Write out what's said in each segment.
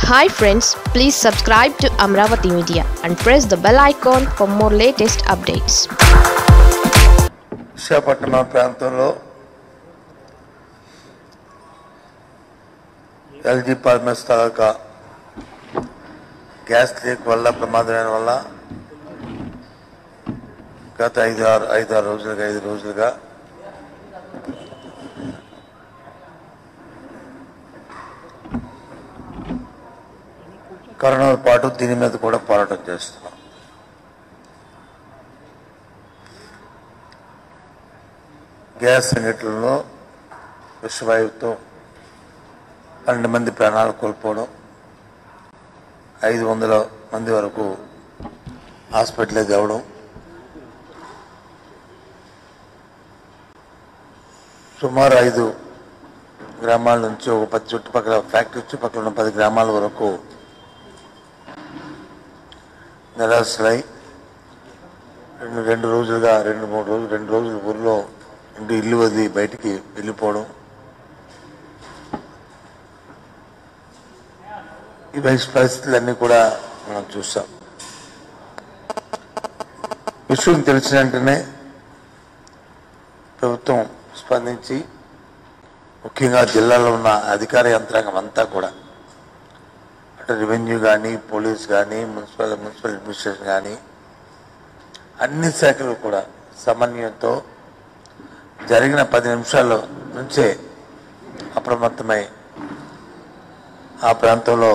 hi friends please subscribe to Amaravati media and press the bell icon for more latest updates Visakhapatnam ప్రాంతంలో LG polymers తాలూకా gas leak వల్ల ప్రమాదమైన వల్ల గత ఐదు ఆరు ఐదు ఆరు రోజులుగా ఐదు రోజులుగా కరోనాతో పాటు దీని మీద కూడా పోరాటం చేస్తున్నాం గ్యాస్ సంఘటనలో విషవాయువుతో పన్నెండు మంది ప్రాణాలు కోల్పోవడం ఐదు వందల మంది వరకు హాస్పిటలైజ్ అవ్వడం సుమారు ఐదు గ్రామాల నుంచి ఒక పది చుట్టుపక్కల ఫ్యాక్టరీ చుట్టుపక్కల ఉన్న పది గ్రామాల వరకు నిరాశలై రెండు రెండు రోజులుగా రెండు మూడు రోజులు రెండు రోజులు ఊర్లో ఇంటి ఇల్లు వదిలి బయటికి వెళ్ళిపోవడం ఈ వయసు పరిస్థితులన్నీ కూడా మనం చూసాం విషయం తెలిసిన వెంటనే ప్రభుత్వం స్పందించి ముఖ్యంగా జిల్లాలో ఉన్న అధికార యంత్రాంగం అంతా కూడా అటు రెవెన్యూ కానీ పోలీస్ కానీ మున్సిపల్ మున్సిపల్ అడ్మినిస్ట్రేషన్ కానీ అన్ని శాఖలు కూడా సమన్వయంతో జరిగిన పది నిమిషాల నుంచే అప్రమత్తమై ఆ ప్రాంతంలో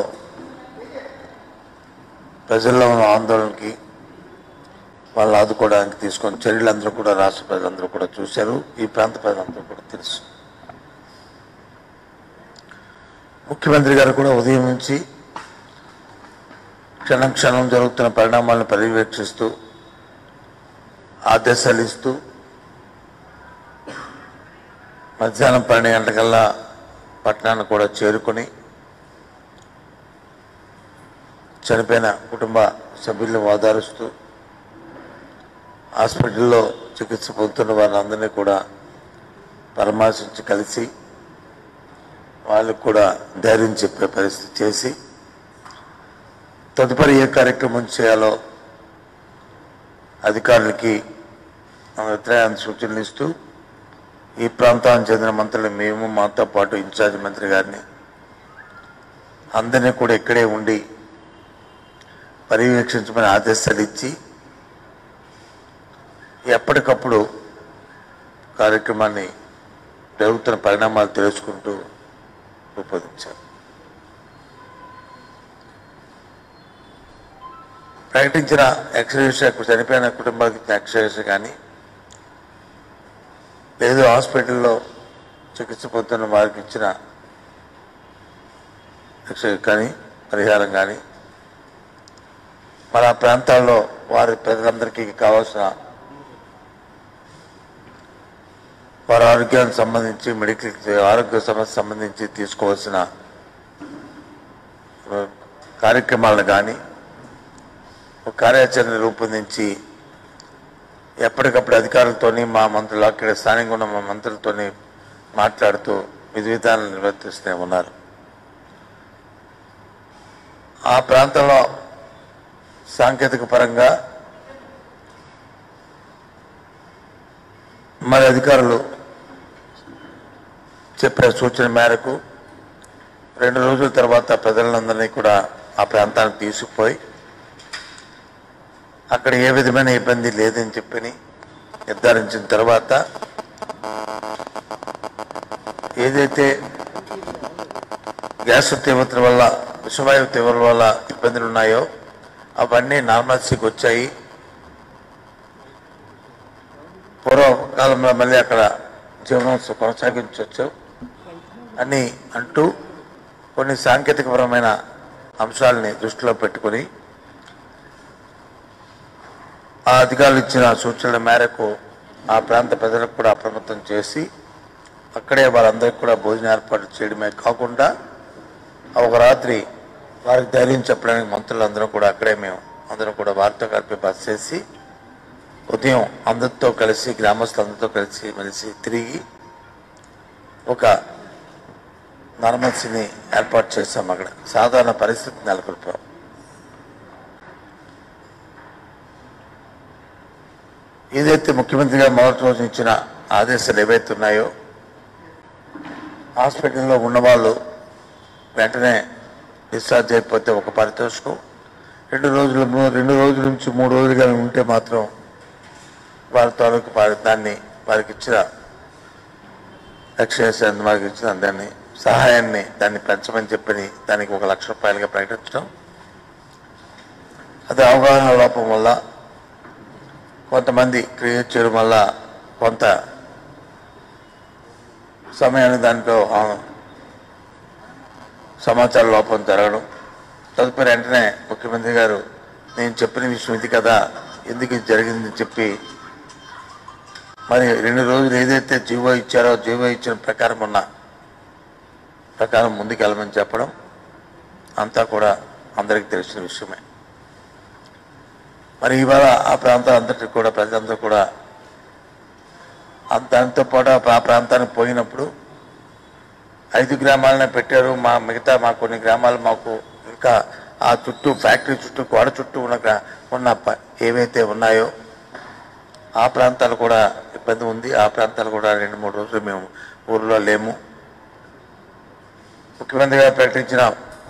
ప్రజల్లో ఉన్న ఆందోళనకి వాళ్ళు ఆదుకోవడానికి తీసుకొని చర్యలందరూ కూడా రాష్ట్ర ప్రజలందరూ కూడా చూశారు ఈ ప్రాంత ప్రజలందరూ కూడా తెలుసు ముఖ్యమంత్రి గారు కూడా ఉదయం నుంచి క్షణం క్షణం జరుగుతున్న పరిణామాలను పర్యవేక్షిస్తూ ఆదేశాలు ఇస్తూ మధ్యాహ్నం పన్నెండు గంటకల్లా పట్టణాన్ని కూడా చేరుకొని చనిపోయిన కుటుంబ సభ్యులను ఓదారుస్తూ హాస్పిటల్లో చికిత్స పొందుతున్న వారందరినీ కూడా పరామర్శించి కలిసి వాళ్ళకు కూడా ధైర్యం చెప్పే పరిస్థితి చేసి తదుపరి ఏ కార్యక్రమం చేయాలో అధికారులకి వ్యతిరేక సూచనలు ఇస్తూ ఈ ప్రాంతానికి చెందిన మంత్రులు మేము మాతో పాటు ఇన్ఛార్జ్ మంత్రి గారిని అందరినీ కూడా ఇక్కడే ఉండి పర్యవేక్షించమని ఆదేశాలు ఇచ్చి ఎప్పటికప్పుడు కార్యక్రమాన్ని జరుగుతున్న పరిణామాలు తెలుసుకుంటూ రూపొందించారు ప్రకటించిన ఎక్స్రేషన్ చనిపోయిన కుటుంబాలకు ఇచ్చిన ఎక్స్రేషన్ కానీ లేదు హాస్పిటల్లో చికిత్స పొందుతున్న వారికి ఇచ్చిన ఎక్స్రే కానీ పరిహారం కానీ మన ప్రాంతాల్లో వారి ప్రజలందరికీ కావాల్సిన వారి ఆరోగ్యానికి సంబంధించి మెడికల్ ఆరోగ్య సమస్య సంబంధించి తీసుకోవాల్సిన ఆ, కార్యక్రమాలను కానీ ఒక కార్యాచరణ రూపొందించి ఎప్పటికప్పుడు అధికారులతోని మా మంత్రులు అక్కడ స్థానికంగా ఉన్న మా మంత్రులతోని మాట్లాడుతూ విధి విధానాలు నిర్వర్తిస్తూనే ఉన్నారు ఆ ప్రాంతంలో సాంకేతిక పరంగా మరి అధికారులు చెప్పిన సూచన మేరకు రెండు రోజుల తర్వాత ప్రజలందరినీ కూడా ఆ ప్రాంతానికి తీసుకుపోయి అక్కడ ఏ విధమైన ఇబ్బంది లేదని చెప్పని నిర్ధారించిన తర్వాత ఏదైతే గ్యాస్ తీవ్రత వల్ల విషవాయువు తీవ్రత వల్ల ఇబ్బందులు ఉన్నాయో అవన్నీ నార్మల్సీకి వచ్చాయి పూర్వకాలంలో మళ్ళీ అక్కడ జీవనం కొనసాగించవచ్చు అని అంటూ కొన్ని సాంకేతికపరమైన అంశాలని దృష్టిలో పెట్టుకొని ఆ అధికారులు ఇచ్చిన సూచనల మేరకు ఆ ప్రాంత ప్రజలకు కూడా అప్రమత్తం చేసి అక్కడే వారందరికీ కూడా భోజన ఏర్పాటు చేయడమే కాకుండా ఆ ఒక రాత్రి వారికి ధైర్యం చెప్పడానికి మంత్రులందరూ కూడా అక్కడే మేము అందరం కూడా వారితో కలిపి బస్ చేసి ఉదయం అందరితో కలిసి గ్రామస్తులందరితో కలిసి మెలిసి తిరిగి ఒక నార్మల్సీని ఏర్పాటు చేశాం అక్కడ సాధారణ పరిస్థితి నెలకొల్పాం ఏదైతే ముఖ్యమంత్రి గారు మొదటి రోజు ఇచ్చిన ఆదేశాలు ఏవైతే ఉన్నాయో హాస్పిటల్లో ఉన్నవాళ్ళు వెంటనే డిశ్చార్జ్ అయిపోతే ఒక పారితోషికం రెండు రోజుల ము- రెండు రోజుల నుంచి మూడు రోజులు కానీ ఉంటే మాత్రం వారి తాలూకు వారి దాన్ని వారికి ఇచ్చిన రక్షణ వారికి ఇచ్చిన దాన్ని సహాయాన్ని దాన్ని పెంచమని చెప్పని దానికి ఒక లక్ష రూపాయలుగా ప్రకటించడం అది అవగాహన లోపం వల్ల కొంతమంది క్రియేట్ చేయడం వల్ల కొంత సమయాన్ని దాంట్లో ఆ, సమాచార లోపం జరగడం తదుపరి వెంటనే ముఖ్యమంత్రి గారు నేను చెప్పిన విషయం ఇది కదా ఎందుకు ఇది జరిగిందని చెప్పి మరి రెండు రోజులు ఏదైతే జీవో ఇచ్చారో జీవో ఇచ్చిన ప్రకారం ఉన్న ప్రకారం ముందుకెళ్ళమని చెప్పడం అంతా కూడా అందరికీ తెలిసిన విషయమే మరి ఇవాళ ఆ ప్రాంతాలంతటి కూడా ప్రజలందరూ కూడా ఆ- దాంతో పాటు ఆ ప్రా- ప్రాంతానికి పోయినప్పుడు ఐదు గ్రామాలనే పెట్టారు మా మిగతా మా కొన్ని గ్రామాలు మాకు ఇంకా ఆ చుట్టూ ఫ్యాక్టరీ చుట్టూ గోడ చుట్టూ ఉన్న గ్రా- ఉన్న ప- ఏవైతే ఉన్నాయో ఆ ప్రాంతాలు కూడా ఇబ్బంది ఉంది ఆ ప్రాంతాలు కూడా రెండు మూడు రోజులు మేము ఊర్లో లేము ముఖ్యమంత్రి గారు ప్రకటించిన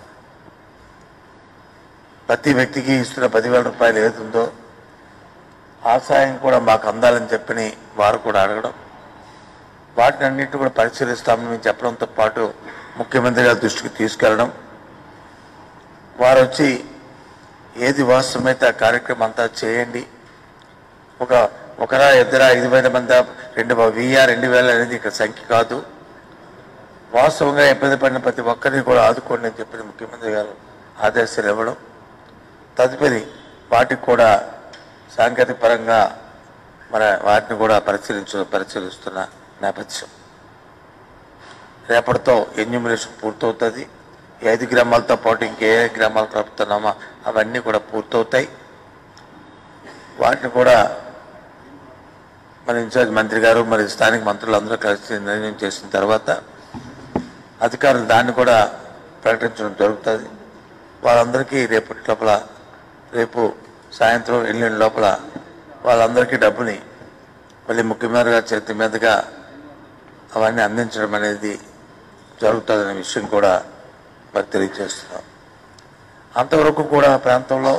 ప్రతి వ్యక్తికి ఇస్తున్న పదివేల రూపాయలు ఏదుందో ఆ సాయం కూడా మాకు అందాలని చెప్పని వారు కూడా అడగడం వాటిని అన్నింటినీ కూడా పరిశీలిస్తామని మేము చెప్పడంతో పాటు ముఖ్యమంత్రి గారి దృష్టికి తీసుకెళ్ళడం వారు వచ్చి ఏది వాస్తవమైతే ఆ కార్యక్రమం అంతా చేయండి ఒక ఒకరా ఇద్దరా ఐదు వేల మంది రెండు వెయ్యి రెండు వేల అనేది ఇక్కడ సంఖ్య కాదు వాస్తవంగా ఇబ్బంది పడిన ప్రతి ఒక్కరిని కూడా ఆదుకోండి అని చెప్పిన ముఖ్యమంత్రి గారు ఆదేశాలు ఇవ్వడం తదుపరి వాటికి కూడా సాంకేతిక పరంగా మన వాటిని కూడా పరిశీలించ పరిశీలిస్తున్న నేపథ్యం రేపటితో ఎన్యూమినేషన్ పూర్తవుతుంది ఈ ఐదు గ్రామాలతో పాటు ఇంకే ఏ గ్రామాలు కలుపుతున్నామో అవన్నీ కూడా పూర్తవుతాయి వాటిని కూడా మన ఇన్ఛార్జ్ మంత్రి గారు మరి స్థానిక మంత్రులు అందరూ కలిసి నిర్ణయం చేసిన తర్వాత అధికారులు దాన్ని కూడా ప్రకటించడం జరుగుతుంది వాళ్ళందరికీ రేపటి లోపల రేపు సాయంత్రం ఎల్లుండి లోపల వాళ్ళందరికీ డబ్బుని మళ్ళీ ముఖ్యమంత్రి గారి చేతి మీదుగా అవన్నీ అందించడం అనేది జరుగుతుందనే విషయం కూడా మరి తెలియజేస్తున్నాం అంతవరకు కూడా ఆ ప్రాంతంలో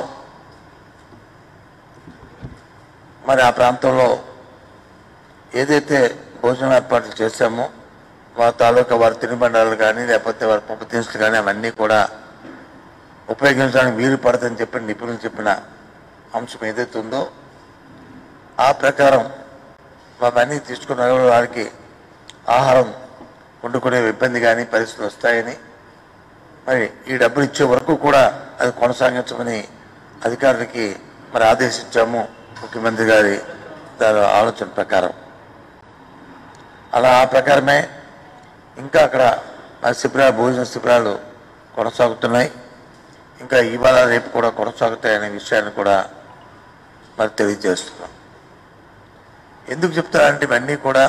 మరి ఆ ప్రాంతంలో ఏదైతే భోజనం ఏర్పాట్లు చేశామో వారి తాలూకా వారి తినుబండాలు కానీ లేకపోతే వారి పప్పు దినుసులు కానీ అవన్నీ కూడా ఉపయోగించడానికి వీలు పడదని చెప్పి నిపుణులు చెప్పిన అంశం ఏదైతే ఉందో ఆ ప్రకారం అవన్నీ తీసుకున్న వారికి ఆహారం వండుకునే ఇబ్బంది కానీ పరిస్థితులు వస్తాయని మరి ఈ డబ్బులు ఇచ్చే వరకు కూడా అది కొనసాగించమని అధికారులకి మరి ఆదేశించాము ముఖ్యమంత్రి గారి దాని ఆలోచన ప్రకారం అలా ఆ ప్రకారమే ఇంకా అక్కడ మరి శిబిరాలు భోజన శిబిరాలు కొనసాగుతున్నాయి ఇంకా ఇవాళ రేపు కూడా కొనసాగుతాయనే విషయాన్ని కూడా మరి తెలియజేస్తున్నాం ఎందుకు చెప్తారంటే ఇవన్నీ కూడా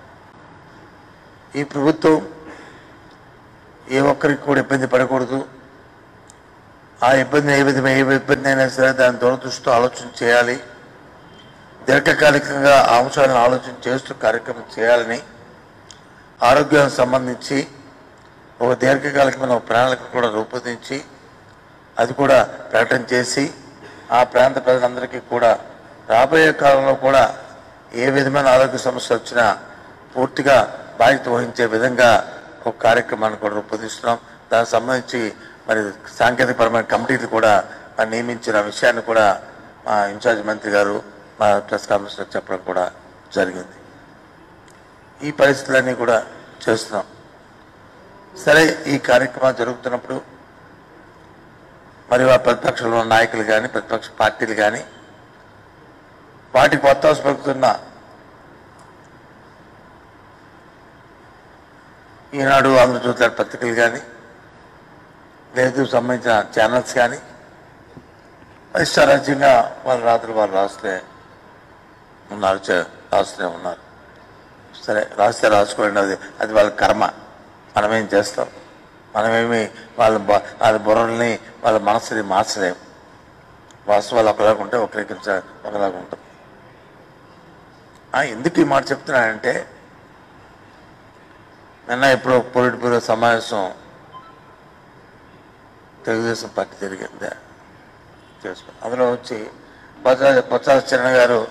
ఈ ప్రభుత్వం ఏ ఒక్కరికి కూడా ఇబ్బంది పడకూడదు ఆ ఇబ్బంది ఏ విధమైన ఏ ఇబ్బంది అయినా సరే దాని దురదృష్టితో ఆలోచన చేయాలి దీర్ఘకాలికంగా ఆ అంశాలను ఆలోచన చేస్తూ కార్యక్రమం చేయాలని ఆరోగ్యానికి సంబంధించి ఒక దీర్ఘకాలికమైన ఒక ప్రణాళిక కూడా రూపొందించి అది కూడా ప్రకటన చేసి ఆ ప్రాంత ప్రజలందరికీ కూడా రాబోయే కాలంలో కూడా ఏ విధమైన ఆరోగ్య సమస్య వచ్చినా పూర్తిగా బాధ్యత వహించే విధంగా ఒక కార్యక్రమాన్ని కూడా రూపొందిస్తున్నాం దానికి సంబంధించి మరి సాంకేతికపరమైన కమిటీలు కూడా మరి నియమించిన విషయాన్ని కూడా మా ఇన్ఛార్జ్ మంత్రి గారు మా ప్రెస్ కాన్ఫరెన్స్లో చెప్పడం కూడా జరిగింది ఈ పరిస్థితులన్నీ కూడా చేస్తున్నాం సరే ఈ కార్యక్రమాలు జరుగుతున్నప్పుడు మరి ఆ ప్రతిపక్షంలో ఉన్న నాయకులు కానీ ప్రతిపక్ష పార్టీలు కానీ వాటికి ఒత్తాసు పలుకుతున్న ఈనాడు ఆంధ్రజ్యోతి లాంటి పత్రికలు కానీ లేదు సంబంధించిన ఛానల్స్ కానీ ఇష్టారాజ్యంగా వాళ్ళ రాత్రి వాళ్ళు రాస్తే ఉన్నారు చే- రాస్తూనే ఉన్నారు సరే రాస్తే రాసుకోండి అది అది వాళ్ళ కర్మ మనమేం చేస్తాం మనమేమి వాళ్ళ బ- వాళ్ళ బుర్రల్ని వాళ్ళ మనసుని మార్చలేం వాస్తవాలు ఒకలాగా ఉంటే ఒకరికి ఒకలాగా ఉంటాం ఆ, ఎందుకు ఈ మాట చెప్తున్నానంటే నిన్న ఇప్పుడు పొలిట్ బ్యూరో సమావేశం తెలుగుదేశం పార్టీ జరిగింది చేసుకో అందులో వచ్చి బొత్స బొత్స చరణ్ గారు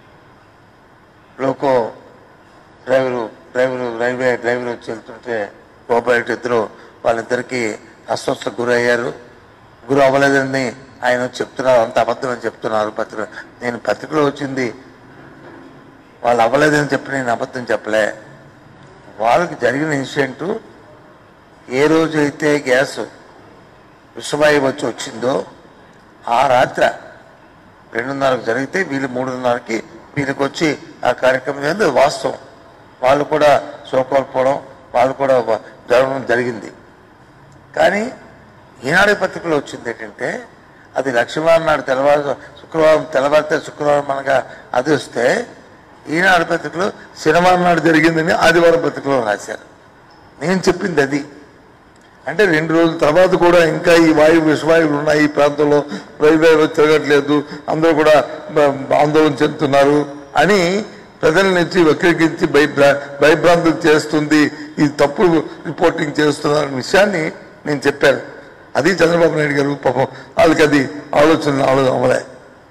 loco driver driver railway driver వచ్చి వెళ్తుంటే కోపరేట్ ఇద్దరు వాళ్ళిద్దరికి అస్వస్థకు గురయ్యారు గురి అవ్వలేదని ఆయన వచ్చి చెప్తున్నారు అంత అబద్ధం అని చెప్తున్నారు పత్రిక నేను పత్రికలో వచ్చింది వాళ్ళు అవ్వలేదని చెప్పి నేను అబద్ధం చెప్పలే వాళ్ళకి జరిగిన ఇన్సిడెంట్ ఏ రోజు అయితే గ్యాస్ విషవాయువు వచ్చి వచ్చిందో ఆ రాత్ర రెండున్నరకు జరిగితే వీళ్ళు మూడున్నరకి వీళ్ళకి వచ్చి ఆ కార్యక్రమం ఏంది వాస్తవం వాళ్ళు కూడా సోకోల్పోవడం వాళ్ళు కూడా వ- జరగడం జరిగింది కానీ ఈనాడు పత్రికలో వచ్చింది ఏంటంటే అది లక్ష్మీవారం నాడు తెల్లవారు శుక్రవారం తెల్లవారితే శుక్రవారం మనగా అది వస్తే ఈనాడు పత్రికలో శనివారం నాడు జరిగిందని ఆదివారం పత్రికలో రాశారు నేను చెప్పింది అది అంటే రెండు రోజుల తర్వాత కూడా ఇంకా ఈ వాయువు విషవాయువులు ఉన్నాయి ఈ ప్రాంతంలో రైల్వే తిరగట్లేదు అందరూ కూడా బ- ఆందోళన చెందుతున్నారు అని ప్రజల నుంచి వక్రీకరించి భయభ్రా భయభ్రాంతులు చేస్తుంది ఇది తప్పు రిపోర్టింగ్ చేస్తున్నారు అనే విషయాన్ని నేను చెప్పాను అది చంద్రబాబు నాయుడు గారు పాపం వాళ్ళకి అది ఆలోచన ఆలోచన అవ్వలే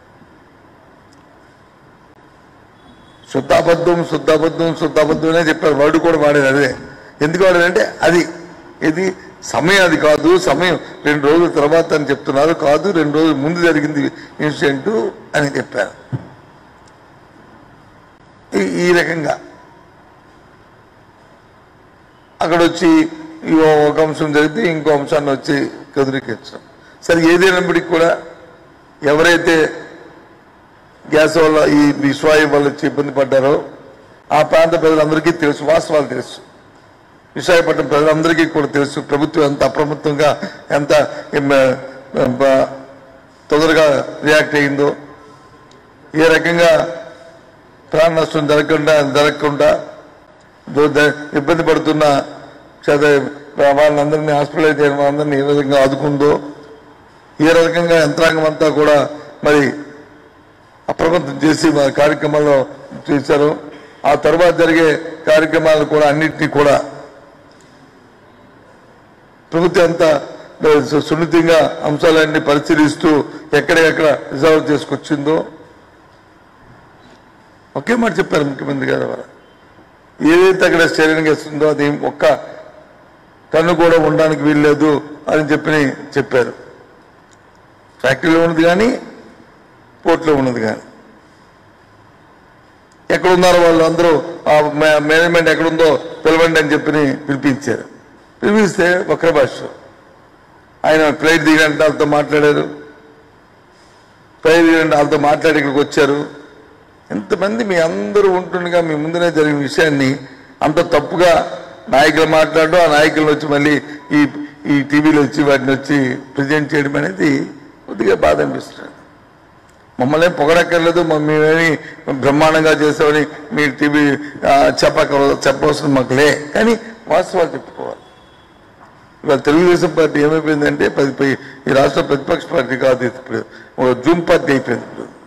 శుద్ధాబద్ధం శుద్ధాబద్ధం శుద్ధాబద్ధం అనే చెప్పారు వర్డ్ కూడా వాడేది అదే ఎందుకు వాడేదంటే అది ఇది సమయం అది కాదు సమయం రెండు రోజుల తర్వాత అని చెప్తున్నారు కాదు రెండు రోజుల ముందు జరిగింది ఇన్సిడెంట్ అని చెప్పారు ఈ- ఈ రకంగా అక్కడ వచ్చి ఈ ఒక అంశం జరిగితే ఇంకో అంశాన్ని వచ్చి కదిరికించడం సరే ఏదైనప్పటికీ కూడా ఎవరైతే గ్యాస్ వల్ల ఈ విశ్వాయు వల్ల వచ్చి ఇబ్బంది పడ్డారో ఆ ప్రాంత ప్రజలందరికీ తెలుసు వాస్తవాలు తెలుసు విశాఖపట్నం ప్రజలందరికీ కూడా తెలుసు ప్రభుత్వం ఎంత అప్రమత్తంగా ఎంత ఎం, బ- తొందరగా రియాక్ట్ అయిందో ఏ రకంగా ప్రాణ నష్టం జరగకుండా జరగకుండా దో- ద- ఇబ్బంది పడుతున్న చద- వాళ్ళందరినీ హాస్పిటలైజ్ చేయడం వాళ్ళందరినీ ఏ విధంగా ఆదుకుందో ఏ రకంగా యంత్రాంగం అంతా కూడా మరి అప్రమత్తం చేసి మా కార్యక్రమాల్లో చేశారు ఆ తర్వాత జరిగే కార్యక్రమాలు కూడా అన్నింటినీ కూడా ప్రభుత్వం అంతా సు- సున్నితంగా అంశాలన్నీ పరిశీలిస్తూ ఎక్కడెక్కడ రిజర్వ్ చేసుకొచ్చిందో ఒకే మాట చెప్పారు ముఖ్యమంత్రి గారు వారు ఏదైతే అక్కడ స్టేరింగ్ వేస్తుందో అది ఒక్క టన్ను కూడా ఉండడానికి వీల్లేదు అని చెప్పి చెప్పారు ఫ్యాక్టరీలో ఉన్నది కానీ పోర్ట్లో ఉన్నది కానీ ఎక్కడ ఉన్నారో వాళ్ళు అందరూ ఆ మే- మేనేజ్మెంట్ ఎక్కడుందో పిలవండి అని చెప్పి పిలిపించారు పిలిపిస్తే ఒక్క భాష ఆయన ఫ్లైట్ దిగంటే వాళ్ళతో మాట్లాడారు ఫ్లైట్ దిగంటే వాళ్ళతో మాట్లాడి ఇక్కడికి వచ్చారు ఎంతమంది మీ అందరూ ఉంటుండగా మీ ముందునే జరిగిన విషయాన్ని అంత తప్పుగా నాయకులు మాట్లాడడం ఆ నాయకులను వచ్చి మళ్ళీ ఈ ఈ టీవీలో వచ్చి వాటిని వచ్చి ప్రజెంట్ చేయడం అనేది కొద్దిగా బాధ అనిపిస్తుంది మమ్మల్ని పొగడక్కర్లేదు మ- మేమేమి బ్రహ్మాండంగా చేసామని మీ టీవీ ఆ, చెప్పక చెప్పవలసిన మాకు లే కానీ వాస్తవాలు చెప్పుకోవాలి ఇవాళ తెలుగుదేశం పార్టీ ఏమైపోయిందంటే పది పై- ఈ రాష్ట్ర ప్రతిపక్ష పార్టీ కాదు ఇప్పుడు ఒక జూమ్ పార్టీ అయిపోయింది ఇప్పుడు